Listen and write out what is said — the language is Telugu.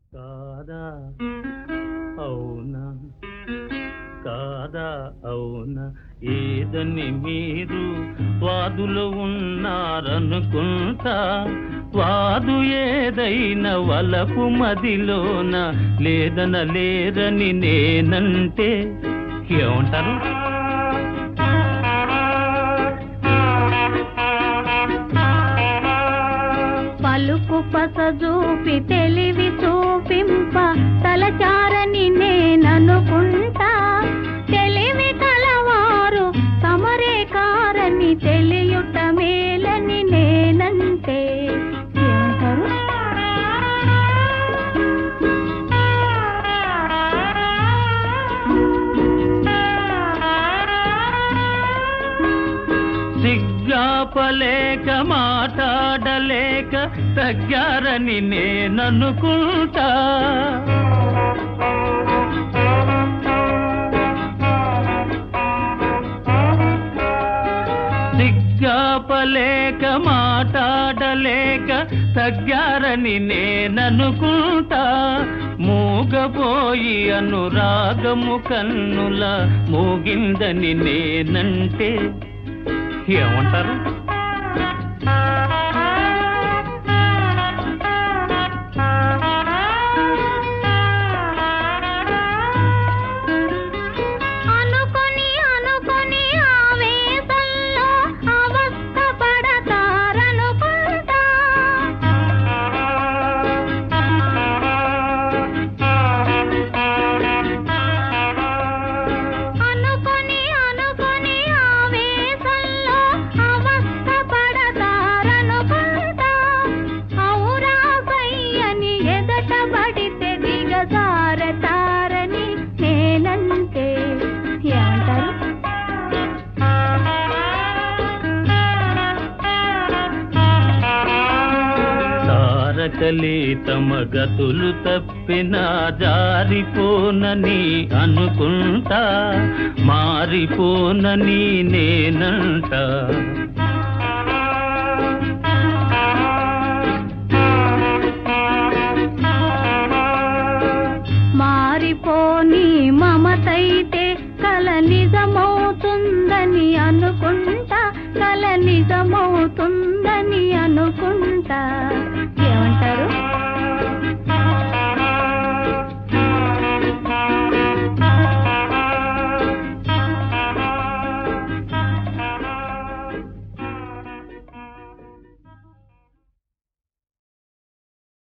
కాదా అవునా కాదా అవునా ఏదని మీరు వాదులు ఉన్నారనుకుంటా వాదు ఏదైనా వలపు మదిలోన లేదన లేరని నేనంటే ఏమంటారు పలుకు పస చూపి తెలివి చూపింప తలచారని నేననుకుంటా తెలివి కలవారు తమరే కారని తెలియుట మేలని నేనంటే ఏమంటారు సిగ్గాపలేక మాట్లాడలేక తగ్గారని నేననుకుంటా సిగ్గాపలేక మాట్లాడలేక తగ్గారని నేననుకుంటా మూగపోయి అనురాగము కన్నుల మూగిందని నేనంటే ఏమంటారు అనుకొని అనుకొని ఆవేశంలో అవస్థ పడతారనుకుంటా అనుకొని అనుకొని ఆవేశంలో అవస్థ పడతారనుకుంటా ఔరా సయ్యని ఎదట పడితే దిగజారతారని నేనంటే ఏమంటారు తారకలే తమ గతులు తప్పిన జారిపోనని అనుకుంటా మారిపోనని నేనంట మారిపోని మమతైతే కల నిజమవుతుందని అనుకుంటా కల నిజమవుతుందని అనుకుంటా